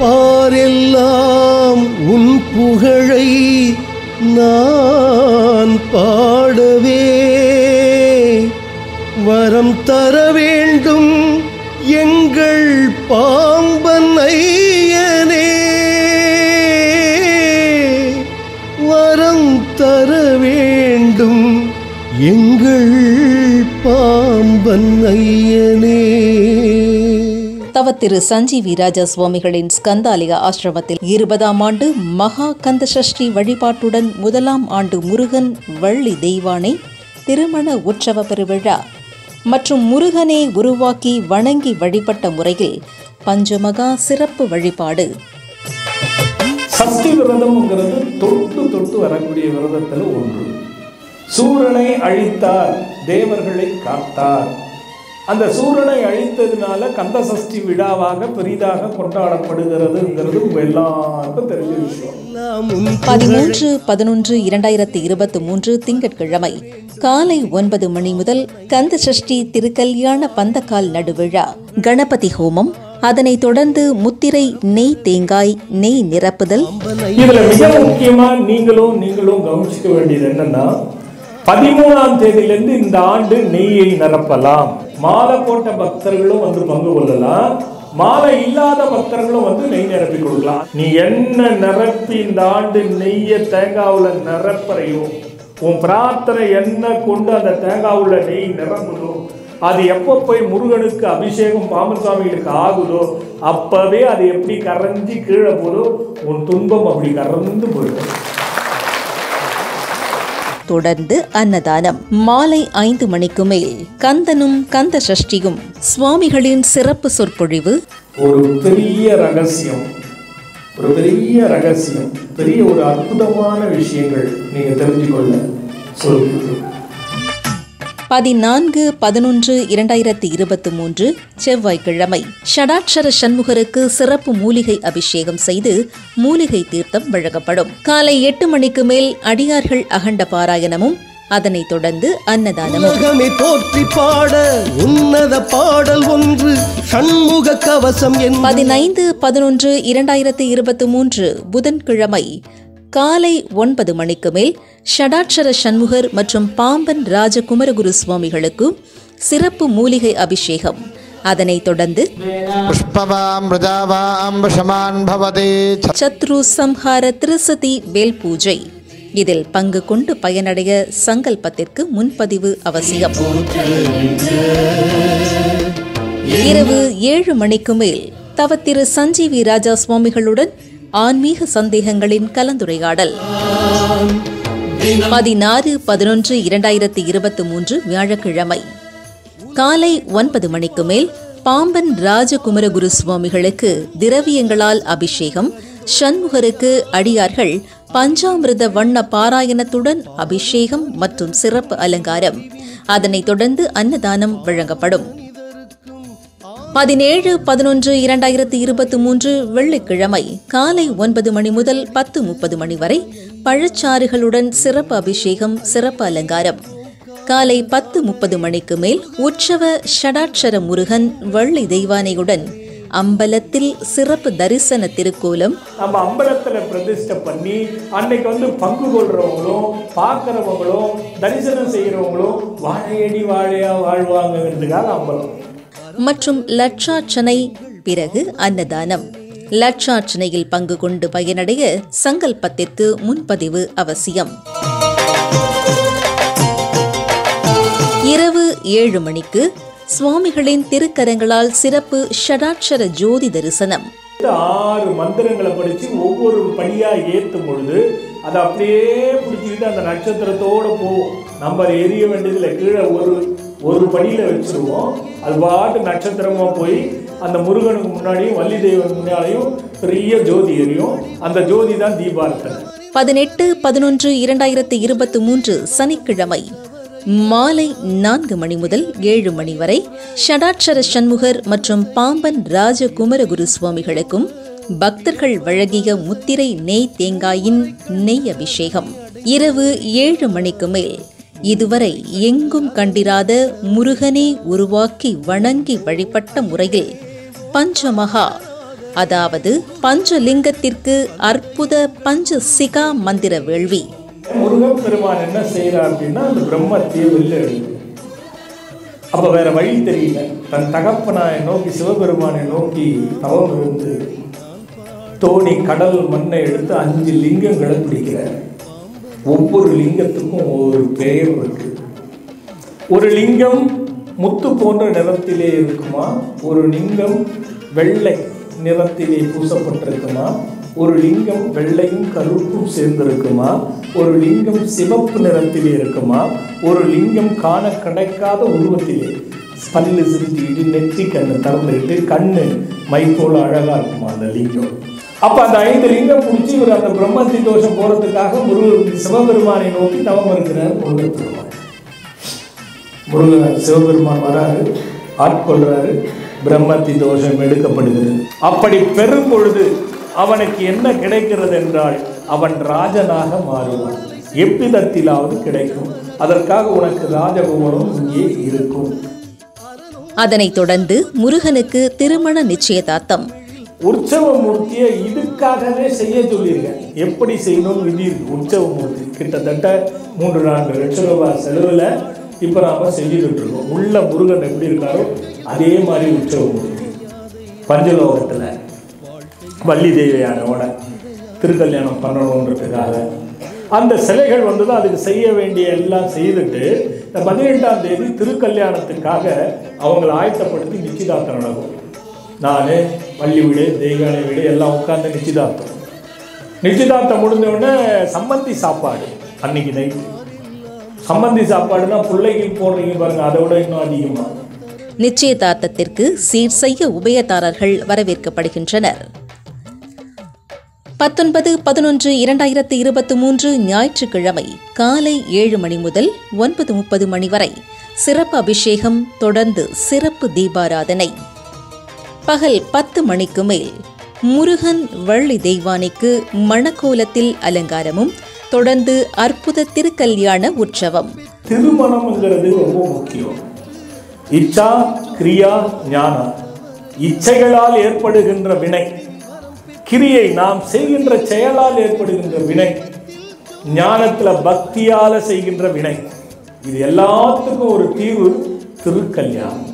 பாரெல்லாம் உன் புகழை நான் பாடவே வரம் தர வேண்டும் எங்கள் பாம்பன் ஐயனே வரம் தர வேண்டும் எங்கள் பாம்பன் ஐயனே தவத்திரு சஞ்சீவி ராஜா சுவாமிகளின் ஸ்கந்தாலயா ஆசிரமத்தில் இருபதாம் ஆண்டு மகா கந்த சஷ்டி வழிபாட்டுடன் முதலாம் ஆண்டு முருகன் வள்ளி தெய்வானை திருமண உற்சவ பெருவிழா மற்றும் முருகனே உருவாக்கி வணங்கி வழிபட்ட முறையில் பஞ்சமகா சிறப்பு வழிபாடு சஷ்டி விரதம்ங்கிறது தொட்டு தொட்டு வரக்கூடிய விரதத்தில் ஒன்று சூரனை அழித்தார் தேவர்களை காத்தார் அந்த சூரனை அழித்ததுனால கந்த சஷ்டி விழாவாக பெரிதாக கொண்டாடப்படுகிறதுங்கிறது உங்க எல்லாருக்கும் தெரிஞ்ச விஷயம் எல்லாம் உன் பதிமூன்று பதினொன்று இரண்டாயிரத்தி இருபத்தி மூன்று திங்கட்கிழமை காலை ஒன்பது மணி முதல் கந்த சஷ்டி திருக்கல்யாண பந்தக்கால் நடுவிழா கணபதி ஹோமம் அதனைத் தொடர்ந்து முத்திரை நெய் தேங்காய் நெய் நிரப்புதல் இதுல மிக முக்கியமா நீங்களும் நீங்களும் கவனிச்சுக்க வேண்டியது என்னன்னா பதிமூணாம் தேதியிலிருந்து இந்த ஆண்டு நெய்யை நிரப்பலாம் மாலை போட்ட பக்தர்களும் வந்து பங்கு கொள்ளலாம் மாலை இல்லாத பக்தர்களும் வந்து நெய் நிரப்பி கொடுக்கலாம் நீ என்ன நிரப்பி இந்த ஆண்டு நெய்யை தேங்காவுல நிரப்புறையும் உன் பிரார்த்தனை என்ன கொண்டு அந்த தேங்காவுல நெய் நிரம்புதோ அது எப்போ போய் முருகனுக்கு அபிஷேகம் பாம்பன் சுவாமிகளுக்கு ஆகுதோ அப்பவே அது எப்படி கரைஞ்சி கீழே போதோ உன் துன்பம் அப்படி கறந்து போயிடும் தொடர்ந்து அன்னதானம் மாலை ஐந்து மணிக்கு மேல் கந்தனும் கந்த சஷ்டியும் சுவாமிகளின் சிறப்பு சொற்பொழிவு ஒரு பெரிய ரகசியம் ஒரு பெரிய ரகசியம் பெரிய ஒரு அற்புதமான விஷயங்கள் நீங்க தெரிஞ்சுக்கொள்ள சொல்லுங்க பதினான்கு பதினொன்று இரண்டாயிரத்தி இருபத்தி மூன்று செவ்வாய்க்கிழமை ஷடாட்சர சண்முகருக்கு சிறப்பு மூலிகை அபிஷேகம் செய்து மூலிகை தீர்த்தம் வழங்கப்படும் காலை எட்டு மணிக்கு மேல் அடியார்கள் அகண்ட பாராயணமும் அதனைத் தொடர்ந்து அன்னதானமும் உலகமே போற்றி பாட உன்னத பாடல் ஒன்று சண்முக கவசம் என் பதினைந்து பதினொன்று இரண்டாயிரத்தி இருபத்தி மூன்று புதன்கிழமை காலை ஒன்பது மணிக்கு மேல் ஷடாட்சர சண்முகர் மற்றும் பாம்பன் ராஜகுமரகுரு சுவாமிகளுக்கு சிறப்பு மூலிகை அபிஷேகம் அதனைத் தொடர்ந்து पुष्पवां मृजावां वशमान् भवति சத்ரு சம்ஹார திருசதி வேல் பூஜை இதில் பங்கு கொண்டு பயனடைய சங்கல்பத்திற்கு முன்பதிவு அவசியம் இரவு ஏழு மணிக்கு மேல் தவத்திரு சஞ்சீவி ராஜா சுவாமிகளுடன் ஆன்மீக சந்தேகங்களின் கலந்துரையாடல் பதினாறு பதினொன்று இரண்டாயிரத்தி இருபத்தி மூன்று வியாழக்கிழமை காலை ஒன்பது மணிக்கு மேல் பாம்பன் ராஜகுமரகுரு சுவாமிகளுக்கு திரவியங்களால் அபிஷேகம் சண்முகருக்கு அடியார்கள் பஞ்சாமிர்த வண்ண பாராயணத்துடன் அபிஷேகம் மற்றும் சிறப்பு அலங்காரம் அதனைத் தொடர்ந்து அன்னதானம் வழங்கப்படும் பதினேழு பதினொன்று இரண்டாயிரத்தி இருபத்தி மூன்று வெள்ளிக்கிழமை காலை ஒன்பது மணி முதல் பத்து முப்பது மணி வரை பழச்சாறுகளுடன் சிறப்பு அபிஷேகம் சிறப்பு அலங்காரம் காலை பத்து முப்பது மணிக்கு மேல் உற்சவ ஷடாட்சர முருகன் வள்ளி தெய்வானையுடன் அம்பலத்தில் சிறப்பு தரிசன திருக்கோலம் நம்ம அம்பலத்துல பிரதிஷ்டை பண்ணி அன்னைக்கு வந்து பங்கு கொள்றவங்களும் பார்க்கறவங்களும் தரிசனம் செய்யறவங்களும் வாழையடி வாழையா வாழ்வாங்கன்றதுக்காக அம்பலம் மற்றும் லட்சார்ச்சனை பிறகு அன்னதானம் லட்சார்ச்சனையில் பங்கு கொண்டு பயனடைய சங்கல்பத்திற்கு முன்பதிவு அவசியம் இரவு ஏழு மணிக்கு சுவாமிகளின் திருக்கரங்களால் சிறப்பு ஷடாட்சர ஜோதி தரிசனம் இந்த ஆறு மந்திரங்களை படிச்சு ஒவ்வொரு படியா ஏத்தும் பொழுது அதை அப்படியே பிடிச்சிக்கிட்டு அந்த நட்சத்திரத்தோட போகும் நம்ம அதை எரிய வேண்டியதுல கீழே ஒரு ஒரு படியில வச்சிருவோம் அது பாட்டு நட்சத்திரமா போய் அந்த முருகனுக்கு முன்னாடியும் வள்ளி தெய்வம் முன்னாடியும் பெரிய ஜோதி எரியும் அந்த ஜோதி தான் தீபார்த்தனை பதினெட்டு பதினொன்று இரண்டாயிரத்தி இருபத்தி மூன்று சனிக்கிழமை மாலை நான்கு மணி முதல் ஏழு மணி வரை ஷடாட்சர சண்முகர் மற்றும் பாம்பன் ராஜகுமரகுரு சுவாமிகளுக்கும் பக்தர்கள் வழங்கிய முத்திரை நெய் தேங்காயின் நெய் அபிஷேகம் இரவு ஏழு மணிக்கு மேல் இதுவரை எங்கும் கண்டிராத முருகனை உருவாக்கி வணங்கி வழிபட்ட முறையில் பஞ்சமகா அதாவது பஞ்சலிங்கத்திற்கு அற்புத பஞ்ச சிகா மந்திர வேள்வி முருகன் பெருமான் என்ன செய்யறார் அப்படின்னா அந்த பிரம்மத்தையே வெளில எடுக்கு அப்ப வேற வழி தெரியல தன் தகப்பனாயை நோக்கி சிவபெருமானை நோக்கி தவம் இருந்து தோணி கடல் மண்ணை எடுத்து அஞ்சு லிங்கங்களை பிடிக்கிறார் ஒவ்வொரு லிங்கத்துக்கும் ஒவ்வொரு பெயர் இருக்கு ஒரு லிங்கம் முத்து போன்ற நிறத்திலே இருக்குமா ஒரு லிங்கம் வெள்ளை நிறத்திலே பூசப்பட்டிருக்குமா ஒரு லிங்கம் வெள்ளையும் கருப்பும் சேர்ந்திருக்குமா ஒரு லிங்கம் சிவப்பு நிறத்திலே இருக்குமா ஒரு லிங்கம் காண கிடைக்காத உருவத்திலே பல்லு சிரிச்சுக்கிட்டு நெற்றி கண்ணு திறந்துக்கிட்டு கண்ணு மை போல அழகா இருக்குமா அந்த லிங்கம் அப்ப அந்த ஐந்து லிங்கம் பிடிச்சி இவர் அந்த பிரம்மத்தி தோஷம் போறதுக்காக முருகன் சிவபெருமானை நோக்கி தவம் இருக்கிறார் முருகன் பெருமான் முருகன் சிவபெருமான் வராரு ஆட்கொள்றாரு பிரம்மத்தி தோஷம் எடுக்கப்படுகிறது அப்படி பெறும் பொழுது அவனுக்கு என்ன கிடைக்கிறது என்றால் அவன் ராஜனாக மாறுவான் எவ்விதத்திலாவது கிடைக்கும் அதற்காக உனக்கு ராஜபவனம் இங்கே இருக்கும் அதனைத் தொடர்ந்து முருகனுக்கு திருமண நிச்சயதார்த்தம் உற்சவ மூர்த்தியை இதுக்காகவே செய்ய சொல்லியிருக்கேன் எப்படி செய்யணும்னு விதி இருக்கு உற்சவ மூர்த்தி கிட்டத்தட்ட மூன்று நான்கு லட்சம் ரூபாய் செலவில் இப்போ நாம செஞ்சுக்கிட்டு இருக்கோம் உள்ள முருகன் எப்படி இருக்காரோ அதே மாதிரி உற்சவ மூர்த்தி பஞ்சலோகத்தில் வள்ளி தேவியானோட திருக்கல்யாணம் பண்ணணுன்றதுக்காக அந்த சிலைகள் வந்து தான் அதுக்கு செய்ய வேண்டிய எல்லாம் செய்துட்டு இந்த பதினெட்டாம் தேதி திருக்கல்யாணத்துக்காக அவங்களை ஆயத்தப்படுத்தி நிச்சயதார்த்தம் நடக்கும் நான் பள்ளி வீடு தெய்வானை வீடு எல்லாம் உட்காந்து நிச்சயதார்த்தம் நிச்சயதார்த்தம் முடிஞ்ச உடனே சம்மந்தி சாப்பாடு அன்னைக்கு நைட்டு சம்மந்தி சாப்பாடுனா பிள்ளைக்கு போடுறீங்க பாருங்க அதை விட இன்னும் அதிகமாக நிச்சயதார்த்தத்திற்கு சீர் செய்ய உபயதாரர்கள் வரவேற்கப்படுகின்றனர் பத்தொன்பது பதினொன்று இரண்டாயிரத்து இருபத்தி மூன்று ஞாயிற்றுக்கிழமை காலை ஏழு மணி முதல் ஒன்பது முப்பது மணி வரை சிறப்பு அபிஷேகம் தொடர்ந்து சிறப்பு தீபாராதனை பகல் பத்து மணிக்கு மேல் முருகன் வள்ளி தெய்வானைக்கு மணக்கோலத்தில் அலங்காரமும் தொடர்ந்து அற்புத திருக்கல்யாண உற்சவம் திருமணம்ங்கிறது ரொம்ப முக்கியம் இச்சா கிரியா ஞானம் இச்சைகளால் ஏற்படுகின்ற வினை கிரியை நாம் செய்கின்ற செயலால் ஏற்படுகின்ற வினை ஞானத்துல பக்தியால செய்கின்ற வினை இது எல்லாத்துக்கும் ஒரு தீர்வு திருக்கல்யாணம்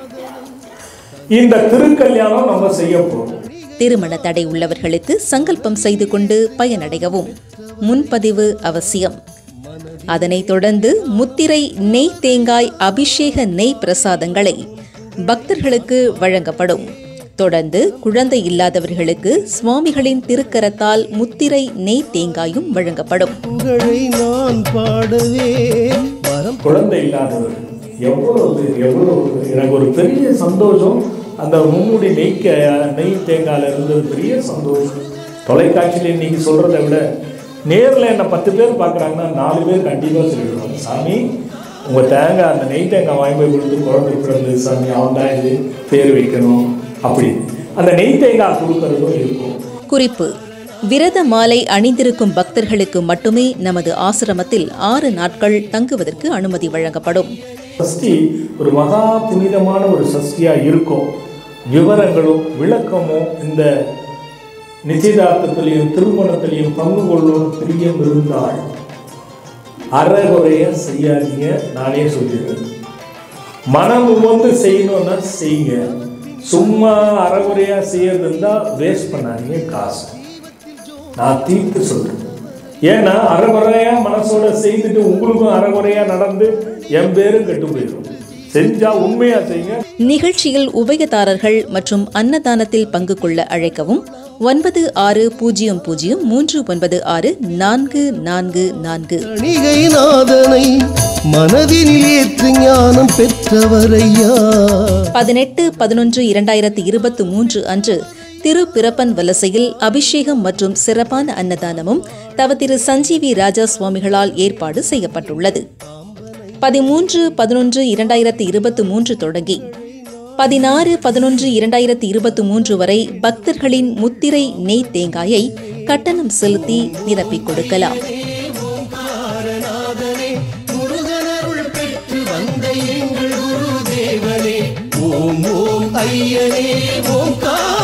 இந்த திருக்கல்யாணம் நம்ம செய்ய போறோம் திருமண தடை உள்ளவர்களுக்கு சங்கல்பம் செய்து கொண்டு பயனடையவும் முன்பதிவு அவசியம் அதனைத் தொடர்ந்து முத்திரை நெய் தேங்காய் அபிஷேக நெய் பிரசாதங்களை பக்தர்களுக்கு வழங்கப்படும் தொடர்ந்து குழந்தை இல்லாதவர்களுக்கு சுவாமிகளின் திருக்கரத்தால் முத்திரை நெய் தேங்காயும் வழங்கப்படும் புகழை நான் பாடவே வரம் குழந்தை இல்லாதவர் எவ்வளவு எவ்வளவு எனக்கு ஒரு பெரிய சந்தோஷம் அந்த மும்முடி நெய்க்க நெய் தேங்காயில் இருந்தது பெரிய சந்தோஷம் தொலைக்காட்சியில் இன்னைக்கு சொல்கிறத விட நேரில் என்ன பத்து பேர் பார்க்குறாங்கன்னா நாலு பேர் கண்டிப்பாக சொல்லிடுவாங்க சாமி உங்கள் தேங்காய் அந்த நெய் தேங்காய் வாங்கி போய் கொடுத்து குழந்தை பிறந்தது சாமி அவன் தான் இது பேர் வைக்கணும் அப்படி அந்த நெய் தேங்காய் கொடுக்கறதும் இருக்கும் குறிப்பு விரத மாலை அணிந்திருக்கும் பக்தர்களுக்கு மட்டுமே நமது ஆசிரமத்தில் ஆறு நாட்கள் தங்குவதற்கு அனுமதி வழங்கப்படும் சஷ்டி ஒரு மகா புனிதமான ஒரு சஷ்டியா இருக்கும் விவரங்களும் விளக்கமும் இந்த நிச்சயதார்த்தத்திலையும் திருமணத்திலையும் பங்கு கொள்ளும் பிரியம் இருந்தால் அறகுறைய செய்யாதீங்க நானே சொல்லிடுறேன் மனம் வந்து செய்யணும்னா செய்யுங்க சும்மா அறகுறையா செய்யறது இருந்தா வேஸ்ட் பண்ணாதீங்க காசு நான் தீர்த்து சொல்றேன் ஏன்னா அறகுறையா மனசோட செய்துட்டு உங்களுக்கும் அறகுறையா நடந்து என் பேரும் கெட்டு போயிடும் செஞ்சா உண்மையா செய்யுங்க நிகழ்ச்சியில் உபயதாரர்கள் மற்றும் அன்னதானத்தில் பங்கு கொள்ள அழைக்கவும் ஒன்பது ஆறு பூஜ்ஜியம் பூஜ்ஜியம் மூன்று ஒன்பது ஆறு நான்கு நான்கு நான்கு கணிகை நாதனை மனதினில் ஏற்று ஞானம் பெற்றவரையா பதினெட்டு பதினொன்று இரண்டாயிரத்தி இருபத்தி மூன்று அன்று திருப்பிறப்பன் வலசையில் அபிஷேகம் மற்றும் சிறப்பான அன்னதானமும் தவ திரு சஞ்சீவி ராஜா சுவாமிகளால் ஏற்பாடு செய்யப்பட்டுள்ளது பதிமூன்று பதினொன்று இரண்டாயிரத்தி இருபத்தி மூன்று தொடங்கி பதினாறு பதினொன்று இரண்டாயிரத்தி இருபத்தி மூன்று வரை பக்தர்களின் முத்திரை நெய் தேங்காயை கட்டணம் செலுத்தி நிரப்பிக் கொடுக்கலாம் ஓங்காரநாதனே முருகனருள் பெற்று வந்த எங்கள் குரு தேவனே ஓம் ஓம் ஐயனே ஓங்கார